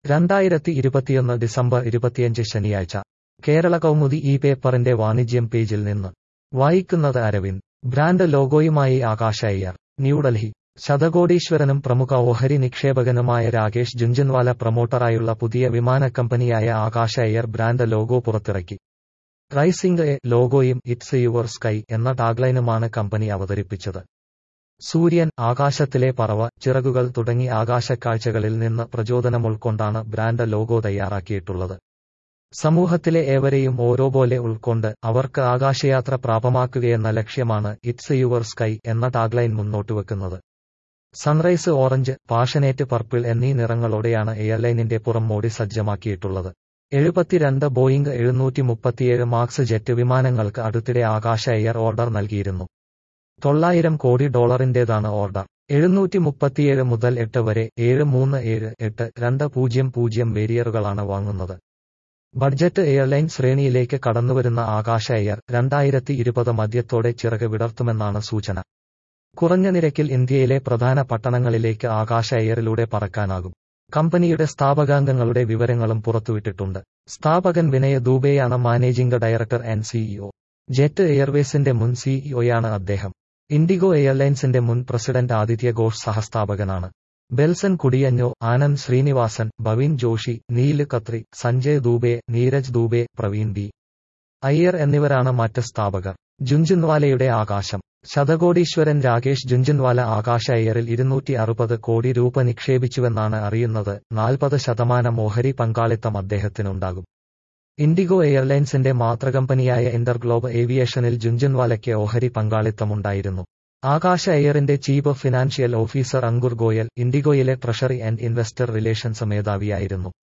രണ്ടായിരത്തി ഇരുപത്തിയൊന്ന് ഡിസംബർ ഇരുപത്തിയഞ്ച് ശനിയാഴ്ച കേരള കൗമുദി ഈ പേപ്പറിന്റെ വാണിജ്യം പേജിൽ നിന്ന് വായിക്കുന്നത് അരവിന്ദ് ബ്രാൻഡ് ലോഗോയുമായി ആകാശ അയ്യർ ന്യൂഡൽഹി ശതകോടീശ്വരനും പ്രമുഖ ഓഹരി നിക്ഷേപകനുമായ രാകേഷ് ജുഞ്ചൻവാല പ്രൊമോട്ടറായുള്ള പുതിയ വിമാന കമ്പനിയായ ആകാശ എയർ ബ്രാൻഡ് ലോഗോ പുറത്തിറക്കി റൈസിംഗ് എ ലോഗോയും ഇറ്റ്സ് യുവർ സ്കൈ എന്ന ടാഗ്ലൈനുമാണ് കമ്പനി അവതരിപ്പിച്ചത് സൂര്യൻ ആകാശത്തിലെ പറവ ചിറകുകൾ തുടങ്ങി ആകാശക്കാഴ്ചകളിൽ നിന്ന് പ്രചോദനം ഉൾക്കൊണ്ടാണ് ബ്രാൻഡ് ലോഗോ തയ്യാറാക്കിയിട്ടുള്ളത് സമൂഹത്തിലെ ഏവരെയും ഓരോപോലെ ഉൾക്കൊണ്ട് അവർക്ക് ആകാശയാത്ര പ്രാപമാക്കുകയെന്ന ലക്ഷ്യമാണ് ഇറ്റ്സ് യുവർ സ്കൈ എന്ന ടാഗ്ലൈൻ മുന്നോട്ടുവെക്കുന്നത് സൺറൈസ് ഓറഞ്ച് പാഷനേറ്റ് പർപ്പിൾ എന്നീ നിറങ്ങളോടെയാണ് എയർലൈനിന്റെ പുറംമോടി സജ്ജമാക്കിയിട്ടുള്ളത് എഴുപത്തിരണ്ട് ബോയിംഗ് എഴുന്നൂറ്റി മുപ്പത്തിയേഴ് മാക്സ് ജെറ്റ് വിമാനങ്ങൾക്ക് അടുത്തിടെ ആകാശ എയർ ഓർഡർ നൽകിയിരുന്നു തൊള്ളായിരം കോടി ഡോളറിന്റേതാണ് ഓർഡർ എഴുന്നൂറ്റി മുപ്പത്തിയേഴ് മുതൽ എട്ട് വരെ ഏഴ് മൂന്ന് ഏഴ് എട്ട് രണ്ട് പൂജ്യം പൂജ്യം വേരിയറുകളാണ് വാങ്ങുന്നത് ബഡ്ജറ്റ് എയർലൈൻ ശ്രേണിയിലേക്ക് കടന്നുവരുന്ന ആകാശ എയർ രണ്ടായിരത്തി ഇരുപത് മധ്യത്തോടെ ചിറക് വിടർത്തുമെന്നാണ് സൂചന കുറഞ്ഞ നിരക്കിൽ ഇന്ത്യയിലെ പ്രധാന പട്ടണങ്ങളിലേക്ക് ആകാശ എയറിലൂടെ പറക്കാനാകും കമ്പനിയുടെ സ്ഥാപകാംഗങ്ങളുടെ വിവരങ്ങളും പുറത്തുവിട്ടിട്ടുണ്ട് സ്ഥാപകൻ വിനയ ദൂബെയാണ് managing director and CEO Jet എയർവേസിന്റെ മുൻ സിഇഒയാണ് അദ്ദേഹം ഇൻഡിഗോ എയർലൈൻസിന്റെ മുൻ പ്രസിഡന്റ് ആദിത്യ ഘോഷ് സഹസ്ഥാപകനാണ് ബെൽസൺ കുടിയഞ്ഞോ ആനന്ദ് ശ്രീനിവാസൻ ഭവീൻ ജോഷി നീല് ഖത്രി സഞ്ജയ് ദൂബെ നീരജ് ദൂബെ പ്രവീൺ ബി അയ്യർ എന്നിവരാണ് മറ്റ് സ്ഥാപകർ ജുഞ്ചുൻവാലയുടെ ആകാശം ശതകോടീശ്വരൻ രാകേഷ് ജുഞ്ചുൻവാല ആകാശ എയറിൽ ഇരുന്നൂറ്റി അറുപത് കോടി രൂപ നിക്ഷേപിച്ചുവെന്നാണ് അറിയുന്നത് നാൽപ്പത് ശതമാനം ഓഹരി പങ്കാളിത്തം അദ്ദേഹത്തിനുണ്ടാകും ഇൻഡിഗോ എയർലൈൻസിന്റെ മാതൃകമ്പനിയായ ഇന്റർഗ്ലോബ് ഏവിയേഷനിൽ ജുഞ്ചുൻവാലയ്ക്ക് ഓഹരി പങ്കാളിത്തമുണ്ടായിരുന്നു ആകാശ എയറിന്റെ chief financial officer Ankur Goyal ഇൻഡിഗോയിലെ ട്രഷറി ആൻഡ് ഇൻവെസ്റ്റർ റിലേഷൻസ് മേധാവിയായിരുന്നു